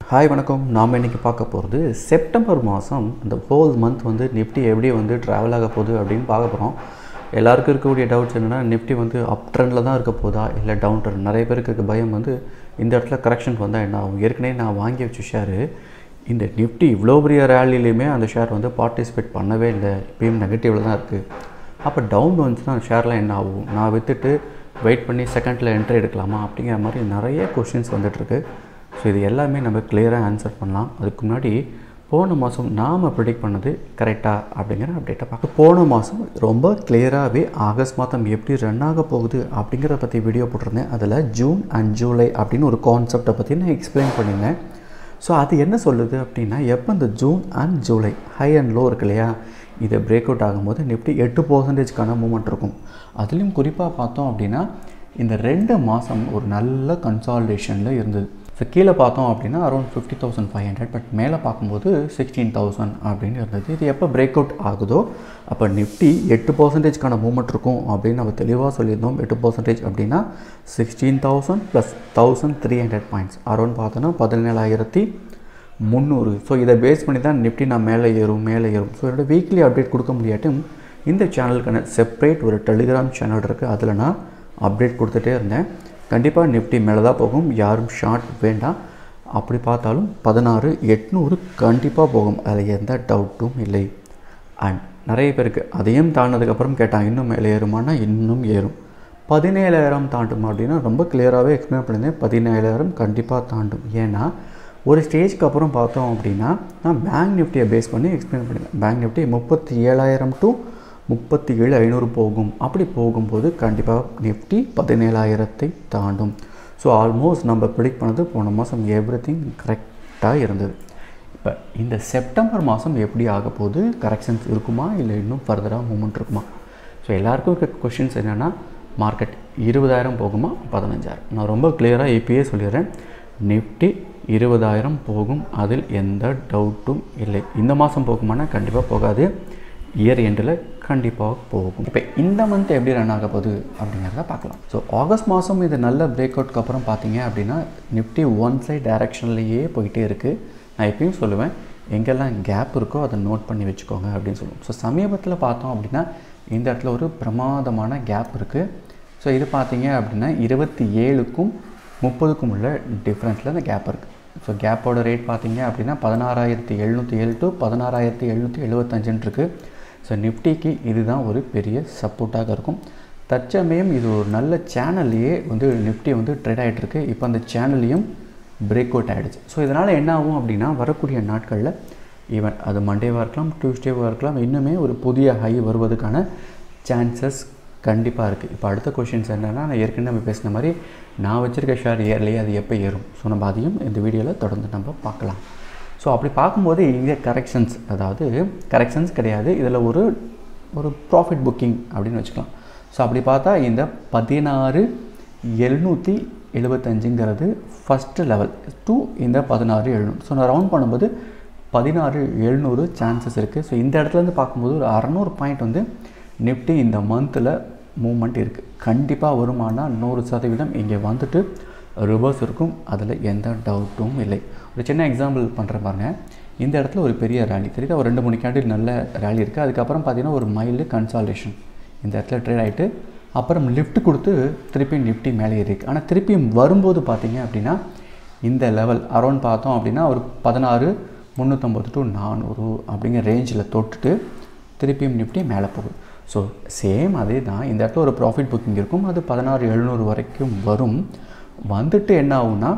hi வணக்கம் நாம் இன்றைக்கி பார்க்க போகிறது செப்டம்பர் மாதம் இந்த ஹோல் மந்த் வந்து நிஃப்டி எப்படி வந்து ட்ராவல் ஆக போகுது அப்படின்னு பார்க்க போகிறோம் எல்லாருக்கும் இருக்கக்கூடிய டவுட்ஸ் என்னென்னா நிஃப்டி வந்து அப் ட்ரெண்டில் தான் இருக்க போதா இல்லை டவுன் ட்ரெண்ட் நிறைய பேருக்கு இருக்க பயம் வந்து இந்த இடத்துல கரெக்ஷன் வந்தால் என்ன ஆகும் ஏற்கனவே நான் வாங்கி வச்ச ஷேரு இந்த நிஃப்டி இவ்வளோ பெரிய ரேலிலையுமே அந்த ஷேர் வந்து பார்ட்டிசிபேட் பண்ணவே இல்லை இப்பயும் நெகட்டிவில் தான் இருக்குது அப்போ டவுன் வந்துச்சுன்னா அந்த ஷேர்லாம் என்ன ஆகும் நான் விற்றுட்டு வெயிட் பண்ணி செகண்டில் என்ட்ரி எடுக்கலாமா அப்படிங்கிற மாதிரி நிறைய கொஷின்ஸ் வந்துட்டுருக்கு ஸோ இது எல்லாமே நம்ம கிளியராக ஆன்சர் பண்ணலாம் அதுக்கு முன்னாடி போன மாதம் நாம் ப்ரிடிக்ட் பண்ணது கரெக்டாக அப்படிங்கிற அப்டேட்டை பார்க்க போன மாதம் ரொம்ப கிளியராகவே ஆகஸ்ட் மாதம் எப்படி ரன் ஆக போகுது அப்படிங்கிறத பற்றி வீடியோ போட்டிருந்தேன் அதில் ஜூன் அண்ட் ஜூலை அப்படின்னு ஒரு கான்செப்டை பற்றி நான் எக்ஸ்பிளைன் பண்ணியிருந்தேன் ஸோ அது என்ன சொல்லுது அப்படின்னா எப்போ இந்த June and July high and low இருக்கு இல்லையா இது பிரேக் அவுட் ஆகும்போது நிஃப்டி எட்டு பர்சன்டேஜ்க்கான மூமெண்ட் இருக்கும் அதுலேயும் குறிப்பாக பார்த்தோம் அப்படின்னா இந்த ரெண்டு மாதம் ஒரு நல்ல கன்சால்டேஷனில் இருந்தது ஸோ கீழே பார்த்தோம் அப்படின்னா around fifty thousand five hundred but மேலே பார்க்கும்போது சிக்ஸ்டீன் தௌசண்ட் அப்படின்னு இருந்தது இது எப்போ பிரேக் அவுட் ஆகுதோ அப்போ நிஃப்டி எட்டு பர்சன்டேஜ்க்கான மூமெண்ட் இருக்கும் அப்படின்னு நம்ம தெளிவாக சொல்லியிருந்தோம் எட்டு பர்சன்டேஜ் அப்படின்னா sixteen thousand plus thousand three hundred points around பார்த்தோன்னா பதினேழாயிரத்தி முந்நூறு ஸோ இதை பேஸ் பண்ணி தான் நிஃப்டி நான் மேலே ஏறும் மேலே ஏறும் ஸோ என்னோட வீக்லி அப்டேட் கொடுக்க முடியாட்டும் இந்த சேனலுக்கான செப்பரேட் ஒரு டெலிகிராம் சேனல் இருக்குது அதில் நான் அப்டேட் கொடுத்துட்டே இருந்தேன் கண்டிப்பாக நிஃப்டி மேலே தான் போகும் யாரும் ஷார்ட் வேண்டாம் அப்படி பார்த்தாலும் பதினாறு எட்நூறு கண்டிப்பாக போகும் அதில் எந்த டவுட்டும் இல்லை அண்ட் நிறைய பேருக்கு அதையும் தாண்டினதுக்கப்புறம் கேட்டாங்க இன்னும் மேலே ஏறுமானா இன்னும் ஏறும் பதினேழாயிரம் தாண்டும் அப்படின்னா ரொம்ப கிளியராகவே எக்ஸ்பிளைன் பண்ணியிருந்தேன் பதினேழாயிரம் கண்டிப்பாக தாண்டும் ஏன்னா ஒரு ஸ்டேஜ்க்கு அப்புறம் பார்த்தோம் அப்படின்னா நான் பேங்க் நிஃப்டியை பேஸ் பண்ணி எக்ஸ்பிளைன் பண்ணியிருந்தேன் பேங்க் நிஃப்டி முப்பத்தி ஏழாயிரம் டு முப்பத்தி ஏழு ஐநூறு போகும் அப்படி போகும்போது கண்டிப்பாக நிஃப்டி பதினேழாயிரத்தை தாண்டும் ஸோ ஆல்மோஸ்ட் நம்ம ப்ரிடிக்ட் பண்ணது போன மாதம் எவ்ரி திங் கரெக்டாக இருந்தது இப்போ இந்த செப்டம்பர் மாதம் எப்படி ஆக போகுது கரெக்ஷன்ஸ் இருக்குமா இல்லை இன்னும் ஃபர்தராக மூமெண்ட் இருக்குமா ஸோ எல்லாருக்கும் இருக்க கொஷின்ஸ் என்னென்னா மார்க்கெட் இருபதாயிரம் போகுமா பதினஞ்சாயிரம் நான் ரொம்ப கிளியராக இப்பயே சொல்லிடுறேன் நிஃப்டி இருபதாயிரம் போகும் அதில் எந்த டவுட்டும் இல்லை இந்த மாதம் போகுமானா கண்டிப்பாக போகாது இயர் எண்டில் கண்டிப்பாக போகும் இப்போ இந்த மந்த் எப்படி ரன் ஆக போகுது அப்படிங்கிறத பார்க்கலாம் ஸோ ஆகஸ்ட் மாதம் இது நல்ல பிரேக் அவுட்க்கு அப்புறம் பார்த்தீங்க அப்படின்னா நிஃப்டி ஒன் சைட் டைரக்ஷன்லேயே போயிட்டே இருக்குது நான் எப்பயும் சொல்லுவேன் எங்கெல்லாம் கேப் இருக்கோ அதை நோட் பண்ணி வச்சுக்கோங்க அப்படின்னு சொல்லுவோம் ஸோ சமீபத்தில் பார்த்தோம் அப்படின்னா இந்த இடத்துல ஒரு பிரமாதமான கேப் இருக்குது ஸோ இது பார்த்தீங்க அப்படின்னா இருபத்தி ஏழுக்கும் முப்பதுக்கும் உள்ள டிஃப்ரென்ஸில் அந்த கேப் இருக்குது ஸோ கேப்போட ரேட் பார்த்தீங்க அப்படின்னா பதினாறாயிரத்தி எழுநூற்றி ஏழு டு பதினாறாயிரத்தி எழுநூற்றி எழுபத்தஞ்சுன்னு இருக்குது ஸோ நிஃப்டிக்கு இதுதான் ஒரு பெரிய சப்போர்ட்டாக இருக்கும் தற்சமயம் இது ஒரு நல்ல சேனல்லையே வந்து நிஃப்டி வந்து ட்ரேட் ஆகிட்டுருக்கு இப்போ அந்த சேனல்லையும் பிரேக் அவுட் ஆகிடுச்சு ஸோ இதனால் என்ன ஆகும் அப்படின்னா வரக்கூடிய நாட்களில் ஈவன் அது மண்டேவாக இருக்கலாம் டியூஸ்டேவாக இருக்கலாம் இன்னுமே ஒரு புதிய ஹை வருவதற்கான சான்சஸ் கண்டிப்பாக இருக்குது இப்போ அடுத்த கொஷின்ஸ் என்னென்னா நான் ஏற்கனவே நம்ம பேசின மாதிரி நான் வச்சுருக்க ஷேர் ஏர்லேயே அது எப்போ ஏறும் ஸோ நம்ம அதையும் இந்த வீடியோவில் தொடர்ந்து நம்ம பார்க்கலாம் ஸோ அப்படி பார்க்கும்போது இங்கே கரெக்ஷன்ஸ் அதாவது கரெக்ஷன்ஸ் கிடையாது இதில் ஒரு ஒரு ப்ராஃபிட் புக்கிங் அப்படின்னு வச்சுக்கலாம் ஸோ அப்படி பார்த்தா இந்த பதினாறு எழுநூற்றி எழுபத்தஞ்சுங்கிறது ஃபஸ்ட்டு லெவல் டூ இந்த பதினாறு எழுநூறு ஸோ நான் ரவுண்ட் பண்ணும்போது பதினாறு எழுநூறு சான்சஸ் இருக்குது ஸோ இந்த இடத்துலேருந்து பார்க்கும்போது ஒரு அறநூறு பாயிண்ட் வந்து நிஃப்டி இந்த மந்தில் மூமெண்ட் இருக்குது கண்டிப்பாக வருமானா நூறு சதவீதம் இங்கே வந்துட்டு ரிவர்ஸ் இருக்கும் அதில் எந்த டவுட்டும் இல்லை ஒரு சின்ன எக்ஸாம்பிள் பண்ணுற பாருங்க இந்த இடத்துல ஒரு பெரிய ரேலி தெரியுதா ஒரு ரெண்டு மூணு கேண்டில் நல்ல ரேலி இருக்குது அதுக்கப்புறம் பார்த்தீங்கன்னா ஒரு மைல்டு கன்சால்டேஷன் இந்த இடத்துல ட்ரேட் ஆகிட்டு அப்புறம் லிஃப்ட் கொடுத்து திருப்பி நிஃப்டி மேலே இருக்குது ஆனால் திருப்பியும் வரும்போது பார்த்தீங்க அப்படின்னா இந்த லெவல் அரௌண்ட் பார்த்தோம் அப்படின்னா ஒரு பதினாறு முந்நூற்றம்பது டு நானூறு அப்படிங்கிற ரேஞ்சில் தொட்டுட்டு திருப்பியும் நிஃப்டி மேலே போகுது ஸோ சேம் அதே தான் இந்த இடத்துல ஒரு ப்ராஃபிட் புக்கிங் இருக்கும் அது பதினாறு எழுநூறு வரைக்கும் வரும் வந்துட்டு என்ன ஆகும்னா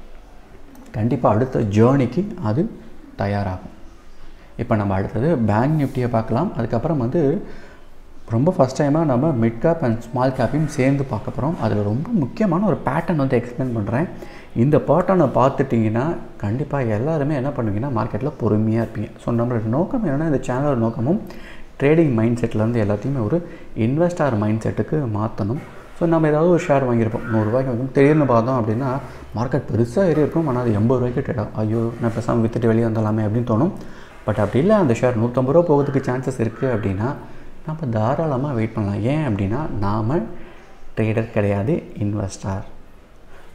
கண்டிப்பாக அடுத்த ஜேர்னிக்கு அது தயாராகும் இப்போ நம்ம அடுத்தது பேங்க் நிஃப்டியை பார்க்கலாம் அதுக்கப்புறம் வந்து ரொம்ப ஃபஸ்ட் டைமாக நம்ம மிட் கேப் அண்ட் ஸ்மால் கேப்பையும் சேர்ந்து பார்க்க போகிறோம் அதில் ரொம்ப முக்கியமான ஒரு பேட்டர்ன் வந்து எக்ஸ்பிளைன் பண்ணுறேன் இந்த பேட்டர்னை பார்த்துட்டிங்கன்னா கண்டிப்பாக எல்லாருமே என்ன பண்ணுவீங்கன்னா மார்க்கெட்டில் பொறுமையாக இருப்பீங்க ஸோ நம்மளோட நோக்கம் என்னென்னா இந்த சேனலோட நோக்கமும் ட்ரேடிங் மைண்ட் செட்லேருந்து எல்லாத்தையுமே ஒரு இன்வெஸ்டார் மைண்ட் செட்டுக்கு மாற்றணும் ஸோ நம்ம ஏதாவது ஒரு ஷேர் வாங்கியிருப்போம் நூறுரூவாய்க்கு வாங்கி திடீர்னு பார்த்தோம் அப்படின்னா மார்க்கெட் பெருசாக ஏறி இருக்கும் ஆனால் அது எண்பது ரூபாய்க்கு ட்ரேட் ஆகும் ஐயோ நான் பேசாமல் விற்றுட்டு வெளியே வந்துடலாமே அப்படின்னு தோணும் பட் அப்படி இல்லை அந்த ஷேர் நூற்றம்பது ரூபா போகிறதுக்கு சான்சஸ் இருக்குது அப்படின்னா நம்ம தாராளமாக வெயிட் பண்ணலாம் ஏன் அப்படின்னா நாம் ட்ரேடர் கிடையாது இன்வெஸ்டார்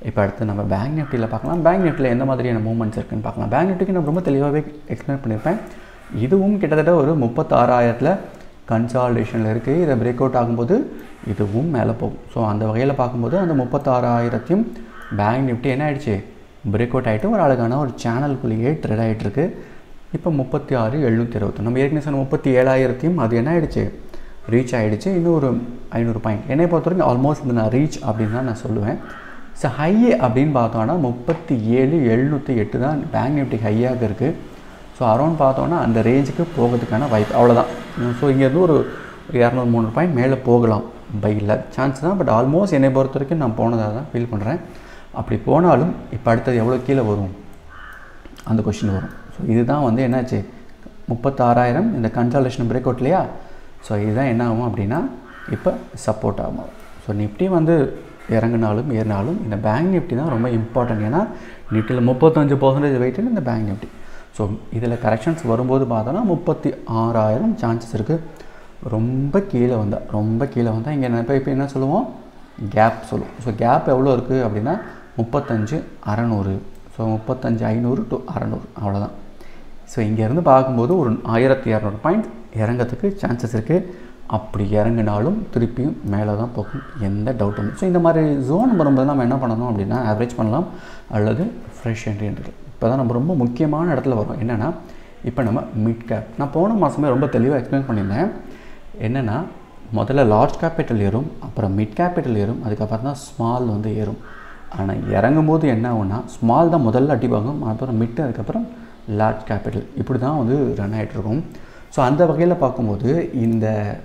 இப்போ அடுத்து நம்ம பேங்க் நிஃப்டியில் பார்க்கலாம் பேங்க் நிஃப்டியில் எந்த மாதிரியான மூவ்மெண்ட்ஸ் இருக்குன்னு பார்க்கலாம் பேங்க் நிஃப்டிக்கு நான் ரொம்ப தெளிவாகவே எக்ஸ்பிளைன் பண்ணியிருப்பேன் இதுவும் கிட்டத்தட்ட ஒரு முப்பத்தாறாயிரத்தில் கன்சால்டேஷனில் இருக்குது இதை பிரேக் அவுட் ஆகும்போது இதுவும் மேலே போகும் ஸோ அந்த வகையில் பார்க்கும்போது அந்த முப்பத்தாறாயிரத்தையும் பேங்க் நிஃப்டி என்ன ஆயிடுச்சு பிரேக் அவுட் ஆகிட்டு ஒரு அழகான ஒரு சேனலுக்குள்ளேயே ட்ரெட் ஆகிட்டு இருக்கு இப்போ முப்பத்தி ஆறு எழுநூற்றி இருபத்தி நம்ம ஏற்கனவே சொன்ன முப்பத்தி ஏழாயிரத்தையும் அது என்ன ஆயிடுச்சு ரீச் ஆகிடுச்சு இன்னும் ஒரு ஐநூறு பாயிண்ட் என்னை பொறுத்த வரைக்கும் ஆல்மோஸ்ட் இந்த நான் ரீச் அப்படின்னு தான் நான் சொல்லுவேன் ஸோ ஹை அப்படின்னு பார்த்தோன்னா முப்பத்தி ஏழு எழுநூற்றி எட்டு தான் பேங்க் நிஃப்டி ஹையாக இருக்குது ஸோ அரௌண்ட் பார்த்தோன்னா அந்த ரேஞ்சுக்கு போகிறதுக்கான வாய்ப்பு அவ்வளோதான் ஸோ இங்கேருந்து ஒரு இரநூறு மூணு பாயிண்ட் மேலே போகலாம் பை லக் சான்ஸ் தான் பட் ஆல்மோஸ்ட் என்னை பொறுத்த வரைக்கும் நான் போனதாக தான் ஃபீல் பண்ணுறேன் அப்படி போனாலும் இப்போ அடுத்தது எவ்வளோ கீழே வரும் அந்த கொஷின் வரும் ஸோ இதுதான் வந்து என்னாச்சு முப்பத்தாறாயிரம் இந்த கன்சல்டேஷன் பிரேக் அவுட் இல்லையா ஸோ இதுதான் என்ன ஆகும் அப்படின்னா இப்போ சப்போர்ட் ஆகும் ஸோ நிஃப்டி வந்து இறங்கினாலும் ஏறினாலும் இந்த பேங்க் நிஃப்டி தான் ரொம்ப இம்பார்ட்டன்ட் ஏன்னா நிஃப்டியில் முப்பத்தஞ்சு பர்சன்டேஜ் வெயிட்டு இந்த பேங்க் நிஃப்டி ஸோ இதில் கரெக்ஷன்ஸ் வரும்போது பார்த்தோன்னா முப்பத்தி ஆறாயிரம் சான்சஸ் இருக்குது ரொம்ப கீழே வந்தால் ரொம்ப கீழே வந்தால் இங்கே இப்போ இப்போ என்ன சொல்லுவோம் கேப் சொல்லுவோம் ஸோ கேப் எவ்வளோ இருக்குது அப்படின்னா முப்பத்தஞ்சு அறநூறு ஸோ முப்பத்தஞ்சு ஐநூறு டு அறநூறு அவ்வளோதான் ஸோ இங்கேருந்து பார்க்கும்போது ஒரு ஆயிரத்தி இரநூறு பாயிண்ட் இறங்கிறதுக்கு சான்சஸ் இருக்குது அப்படி இறங்கினாலும் திருப்பியும் மேலே தான் போகும் எந்த டவுட்டும் இல்லை ஸோ இந்த மாதிரி ஜோன் வரும்போது நம்ம என்ன பண்ணணும் அப்படின்னா ஆவரேஜ் பண்ணலாம் அல்லது ஃப்ரெஷ் என்ட்ரி என்ட்ரி இப்போ தான் நம்ம ரொம்ப முக்கியமான இடத்துல வரும் என்னென்னா இப்போ நம்ம மிட் கேப் நான் போன மாதமே ரொம்ப தெளிவாக எக்ஸ்பிளைன் பண்ணியிருந்தேன் என்னென்னா முதல்ல லார்ஜ் கேபிட்டல் ஏறும் அப்புறம் மிட் கேபிட்டல் ஏறும் அதுக்கப்புறம் தான் ஸ்மால் வந்து ஏறும் ஆனால் இறங்கும் போது என்ன ஆகும்னா ஸ்மால் தான் முதல்ல அடிப்பாங்க அப்புறம் மிட்டு அதுக்கப்புறம் லார்ஜ் கேபிட்டல் இப்படி தான் வந்து ரன் ஆகிட்ருக்கும் ஸோ அந்த வகையில் பார்க்கும்போது இந்த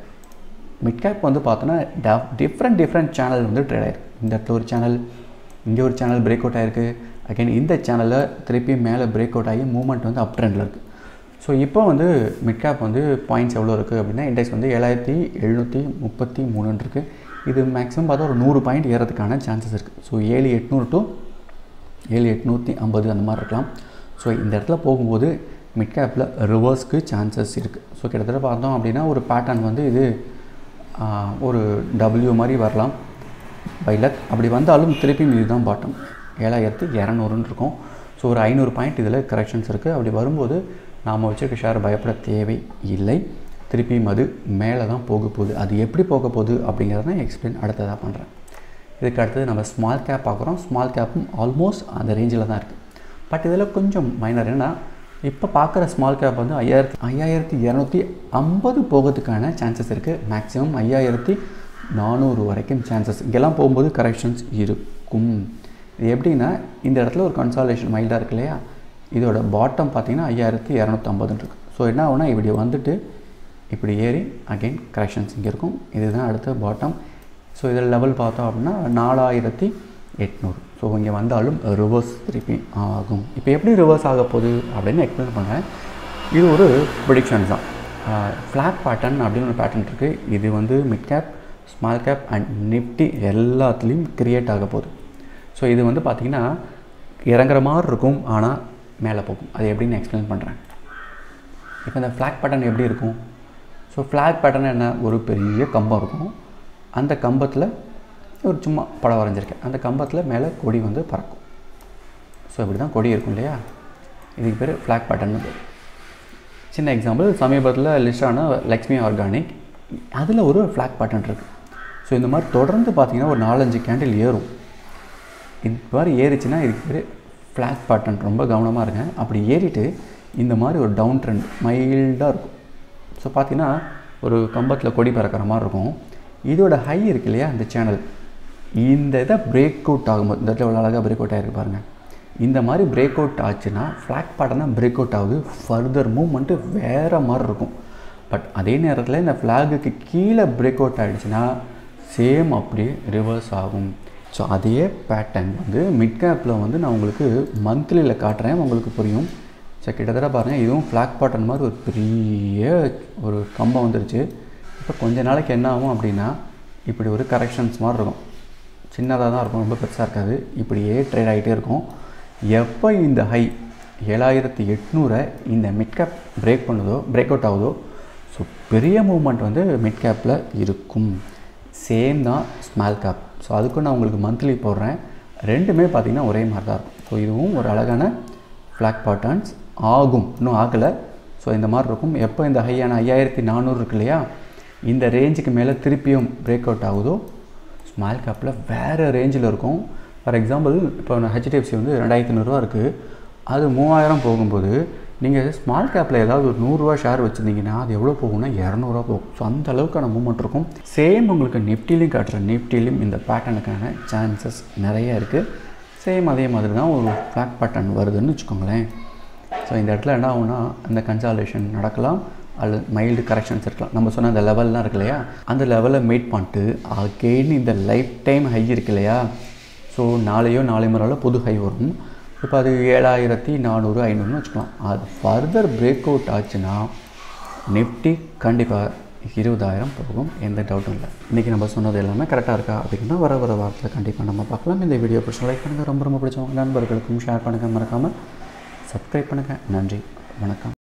மிட் கேப் வந்து பார்த்தோன்னா டிஃப்ரெண்ட் டிஃப்ரெண்ட் சேனல் வந்து ட்ரேட் ஆயிருக்கு இந்த இடத்துல ஒரு சேனல் இங்கே ஒரு சேனல் பிரேக் அவுட் ஆகிருக்கு அகைன் இந்த சேனலில் திருப்பி மேலே பிரேக் அவுட் ஆகி மூவ்மெண்ட் வந்து அப் ட்ரெண்டில் இருக்குது ஸோ இப்போ வந்து மிட் கேப் வந்து பாயிண்ட்ஸ் எவ்வளோ இருக்குது அப்படின்னா இண்டெக்ஸ் வந்து ஏழாயிரத்தி எழுநூற்றி முப்பத்தி மூணுன்னு இருக்குது இது மேக்ஸிமம் பார்த்தா ஒரு நூறு பாயிண்ட் ஏறதுக்கான சான்சஸ் இருக்குது ஸோ ஏழு எட்நூறு டு ஏழு எட்நூற்றி ஐம்பது அந்த மாதிரி இருக்கலாம் ஸோ இந்த இடத்துல போகும்போது மிட் கேப்பில் ரிவர்ஸ்க்கு சான்சஸ் இருக்குது ஸோ கிட்டத்தட்ட பார்த்தோம் அப்படின்னா ஒரு பேட்டர்ன் வந்து இது ஒரு டபிள்யூ மாதிரி வரலாம் பை லக் அப்படி வந்தாலும் திருப்பியும் இதுதான் பாட்டம் ஏழாயிரத்து இரநூறுன்னு இருக்கும் ஸோ ஒரு ஐநூறு பாயிண்ட் இதில் கரெக்ஷன்ஸ் இருக்குது அப்படி வரும்போது நாம் வச்சுருக்க ஷேர் பயப்பட தேவை இல்லை திருப்பியும் அது மேலே தான் போக போகுது அது எப்படி போக போகுது அப்படிங்கிறத நான் எக்ஸ்பிளைன் அடுத்ததாக பண்ணுறேன் இதுக்கு அடுத்தது நம்ம ஸ்மால் கேப் பார்க்குறோம் ஸ்மால் கேப்பும் ஆல்மோஸ்ட் அந்த ரேஞ்சில் தான் இருக்குது பட் இதில் கொஞ்சம் மைனர் ஏன்னா இப்போ பார்க்குற ஸ்மால் கேப் வந்து ஐயாயிரத்தி ஐயாயிரத்தி இரநூத்தி ஐம்பது போகிறதுக்கான சான்சஸ் இருக்குது மேக்ஸிமம் ஐயாயிரத்தி நானூறு வரைக்கும் சான்சஸ் இங்கெல்லாம் போகும்போது கரெக்ஷன்ஸ் இருக்கும் இது எப்படின்னா இந்த இடத்துல ஒரு கன்சாலேஷன் மைல்டாக இருக்கு இல்லையா இதோட பாட்டம் பார்த்தீங்கன்னா ஐயாயிரத்தி இரநூத்தம்பதுன்னு இருக்குது ஸோ என்ன ஆகுனா இப்படி வந்துட்டு இப்படி ஏறி அகெயின் கரெக்ஷன்ஸ் இங்கே இருக்கும் இதுதான் அடுத்த பாட்டம் ஸோ இதில் லெவல் பார்த்தோம் அப்படின்னா நாலாயிரத்தி எட்நூறு ஸோ இங்கே வந்தாலும் ரிவர்ஸ் திருப்பி ஆகும் இப்போ எப்படி ரிவர்ஸ் ஆக போகுது அப்படின்னு எக்ஸ்பிளைன் பண்ணேன் இது ஒரு ப்ரிடிக்ஷன்ஸ் தான் ஃப்ளாக் பேட்டர்ன் அப்படின்னு ஒரு பேட்டர்ன் இருக்குது இது வந்து mid cap small cap and Nifty எல்லாத்துலேயும் க்ரியேட் ஆக போகுது ஸோ இது வந்து பார்த்திங்கன்னா இறங்குற மாதிரி இருக்கும் ஆனால் மேலே போகும் அது எப்படின்னு எக்ஸ்பிளைன் பண்ணுறேன் இப்போ இந்த ஃப்ளாக் பேட்டர்ன் எப்படி இருக்கும் ஸோ ஃப்ளாக் பேட்டர்ன் என்ன ஒரு பெரிய கம்பம் இருக்கும் அந்த கம்பத்தில் ஒரு சும்மா படம் வரைஞ்சிருக்கேன் அந்த கம்பத்தில் மேலே கொடி வந்து பறக்கும் ஸோ இப்படி தான் கொடி இருக்கும் இல்லையா இதுக்கு பேர் ஃப்ளாக் பேட்டர்னு பேர் சின்ன எக்ஸாம்பிள் சமீபத்தில் லிஸ்டான லக்ஷ்மி ஆர்கானிக் அதில் ஒரு ஃப்ளாக் பேட்டர்ன் இருக்குது ஸோ இந்த மாதிரி தொடர்ந்து பார்த்தீங்கன்னா ஒரு நாலஞ்சு கேண்டில் ஏறும் இந்த மாதிரி ஏறிச்சுன்னா இதுக்கு பேர் ஃப்ளாக் பேட்டர்ன் ரொம்ப கவனமாக இருக்கேன் அப்படி ஏறிட்டு இந்த மாதிரி ஒரு டவுன் ட்ரெண்ட் மைல்டாக இருக்கும் ஸோ பார்த்தீங்கன்னா ஒரு கம்பத்தில் கொடி பறக்கிற மாதிரி இருக்கும் இதோட ஹை இருக்கு இல்லையா இந்த சேனல் இந்த இதை பிரேக் அவுட் ஆகும்போது இந்த இடத்துல அழகாக பிரேக் அவுட் ஆகிருக்கு பாருங்கள் இந்த மாதிரி பிரேக் அவுட் ஆச்சுன்னா ஃப்ளாக் பேட்டர்ன் தான் பிரேக் அவுட் ஆகுது ஃபர்தர் மூவ்மெண்ட்டு வேறு மாதிரி இருக்கும் பட் அதே நேரத்தில் இந்த ஃப்ளாகுக்கு கீழே பிரேக் அவுட் ஆகிடுச்சுன்னா சேம் அப்படியே ரிவர்ஸ் ஆகும் ஸோ அதே பேட்டர்ன் வந்து மிட் கேப்பில் வந்து நான் உங்களுக்கு மந்த்லியில் காட்டுறேன் உங்களுக்கு புரியும் ஸோ கிட்டத்தட்ட பாருங்கள் இதுவும் ஃப்ளாக் பேட்டர்ன் மாதிரி ஒரு பெரிய ஒரு கம்பம் வந்துருச்சு இப்போ கொஞ்ச நாளைக்கு என்ன ஆகும் அப்படின்னா இப்படி ஒரு கரெக்ஷன்ஸ் மாதிரி இருக்கும் சின்னதாக தான் இருக்கும் ரொம்ப பெருசாக இருக்காது இப்படியே ட்ரேட் ஆகிட்டே இருக்கும் எப்போ இந்த ஹை ஏழாயிரத்தி எட்நூறை இந்த மிட் கேப் பிரேக் பண்ணுதோ பிரேக் அவுட் ஆகுதோ ஸோ பெரிய மூவ்மெண்ட் வந்து மிட் கேப்பில் இருக்கும் சேம் தான் ஸ்மால் கேப் ஸோ அதுக்கும் நான் உங்களுக்கு மந்த்லி போடுறேன் ரெண்டுமே பார்த்திங்கன்னா ஒரே மாதிரி தான் இருக்கும் ஸோ இதுவும் ஒரு அழகான ஃப்ளாக் பேட்டர்ன்ஸ் ஆகும் இன்னும் ஆகலை ஸோ இந்த மாதிரி இருக்கும் எப்போ இந்த ஹையான ஐயாயிரத்தி நானூறு இருக்கு இல்லையா இந்த ரேஞ்சுக்கு மேலே திருப்பியும் பிரேக் அவுட் ஆகுதோ ஸ்மால் கேப்பில் வேறு ரேஞ்சில் இருக்கும் ஃபார் எக்ஸாம்பிள் இப்போ ஹெச்டிஎஃப்சி வந்து ரெண்டாயிரத்தி ஐநூறுரூவா இருக்குது அது மூவாயிரம் போகும்போது நீங்கள் ஸ்மால் கேப்பில் ஏதாவது ஒரு நூறுரூவா ஷேர் வச்சுருந்தீங்கன்னா அது எவ்வளோ போகும்னா இரநூறுவா போகும் ஸோ அந்த அளவுக்கான மூமெண்ட் இருக்கும் சேம் உங்களுக்கு நிஃப்டிலையும் காட்டுற நிஃப்டிலையும் இந்த பேட்டர்னுக்கான சான்சஸ் நிறைய இருக்குது சேம் அதே மாதிரி தான் ஒரு ஃப்ளாக் பேட்டர்ன் வருதுன்னு வச்சுக்கோங்களேன் ஸோ இந்த இடத்துல என்ன ஆகும்னா அந்த கன்சாலேஷன் நடக்கலாம் அல்லது மைல்டு கரெக்ஷன்ஸ் இருக்கலாம் நம்ம சொன்ன அந்த லெவல்லாம் இருக்கு இல்லையா அந்த லெவலை மீட் பண்ணிட்டு அகெயின் இந்த லைஃப் டைம் ஹை இருக்கு இல்லையா ஸோ நாளையோ நாளை மறுநாளோ புது ஹை வரும் இப்போ அது ஏழாயிரத்தி நானூறு ஐநூறுன்னு வச்சுக்கலாம் அது ஃபர்தர் பிரேக் அவுட் ஆச்சுன்னா நிஃப்டி கண்டிப்பாக இருபதாயிரம் போகும் எந்த டவுட்டும் இல்லை இன்றைக்கி நம்ம சொன்னது எல்லாமே கரெக்டாக இருக்கா அப்படின்னா வர வர வாரத்தில் கண்டிப்பாக நம்ம பார்க்கலாம் இந்த வீடியோ பிடிச்ச லைக் பண்ணுங்கள் ரொம்ப ரொம்ப பிடிச்சவங்க நண்பர்களுக்கும் ஷேர் பண்ணுங்கள் மறக்காமல் சப்ஸ்கிரைப் பண்ணுங்கள் நன்றி வணக்கம்